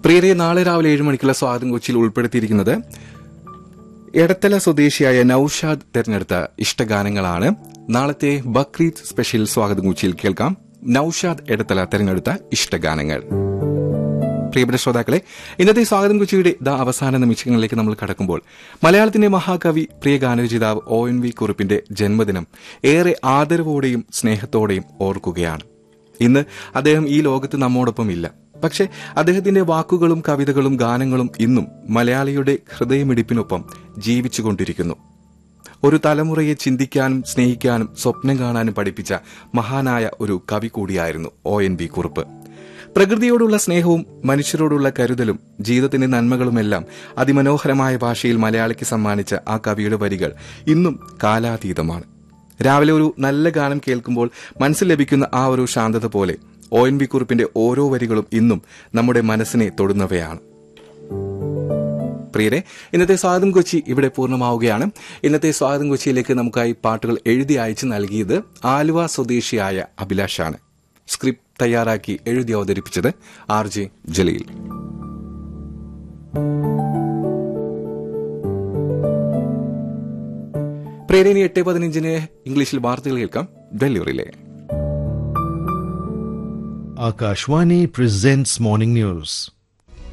പ്രിയരെ നാളെ രാവിലെ ഏഴ് മണിക്കുള്ള സ്വാഗതം കൊച്ചിയിൽ ഉൾപ്പെടുത്തിയിരിക്കുന്നത് എടത്തല സ്വദേശിയായ നൌഷാദ് തെരഞ്ഞെടുത്ത ഇഷ്ടഗാനങ്ങളാണ് നാളത്തെ ബക്രീദ് സ്പെഷ്യൽ സ്വാഗതം കൊച്ചിയിൽ കേൾക്കാം നൌഷാദ് എടത്തല തെരഞ്ഞെടുത്ത ഇഷ്ടഗാനങ്ങൾ പ്രിയപ്പെട്ട ശ്രോതാക്കളെ ഇന്നത്തെ സ്വാഗതം കൊച്ചിയുടെ ദ അവസാന നിമിഷങ്ങളിലേക്ക് നമ്മൾ കടക്കുമ്പോൾ മലയാളത്തിന്റെ മഹാകവി പ്രിയ ഗാനരചയിതാവ് ഒ എൻ വി കുറുപ്പിന്റെ ജന്മദിനം ഏറെ ആദരവോടെയും സ്നേഹത്തോടെയും ഓർക്കുകയാണ് ഇന്ന് അദ്ദേഹം ഈ ലോകത്ത് നമ്മോടൊപ്പം ഇല്ല പക്ഷെ അദ്ദേഹത്തിന്റെ വാക്കുകളും കവിതകളും ഗാനങ്ങളും ഇന്നും മലയാളിയുടെ ഹൃദയമിടിപ്പിനൊപ്പം ജീവിച്ചുകൊണ്ടിരിക്കുന്നു ഒരു തലമുറയെ ചിന്തിക്കാനും സ്നേഹിക്കാനും സ്വപ്നം കാണാനും പഠിപ്പിച്ച മഹാനായ ഒരു കവി കൂടിയായിരുന്നു ഒ എൻ വി കുറുപ്പ് പ്രകൃതിയോടുള്ള സ്നേഹവും മനുഷ്യരോടുള്ള കരുതലും ജീവിതത്തിന്റെ നന്മകളുമെല്ലാം അതിമനോഹരമായ ഭാഷയിൽ മലയാളിക്ക് സമ്മാനിച്ച ആ കവിയുടെ വരികൾ ഇന്നും കാലാതീതമാണ് രാവിലെ ഒരു നല്ല ഗാനം കേൾക്കുമ്പോൾ മനസ്സിൽ ലഭിക്കുന്ന ആ ഒരു ശാന്തത പോലെ ഒ എൻ വി കുറിപ്പിന്റെ ഓരോ വരികളും ഇന്നും നമ്മുടെ മനസ്സിനെ തൊടുന്നവയാണ് പ്രിയരെ ഇന്നത്തെ സ്വാഗതം കൊച്ചി ഇവിടെ പൂർണ്ണമാവുകയാണ് ഇന്നത്തെ സ്വാഗതം കൊച്ചിയിലേക്ക് നമുക്കായി പാട്ടുകൾ എഴുതി അയച്ചു നൽകിയത് ആലുവ സ്വദേശിയായ അഭിലാഷാണ് സ്ക്രിപ്റ്റ് തയ്യാറാക്കി എഴുതി അവതരിപ്പിച്ചത് ആർ ജെ ജലീൽ പ്രിയരെ എട്ട് പതിനഞ്ചിന് ഇംഗ്ലീഷിൽ വാർത്തകൾ കേൾക്കാം ഡെലിവറിയിലെ Akashwani presents morning news.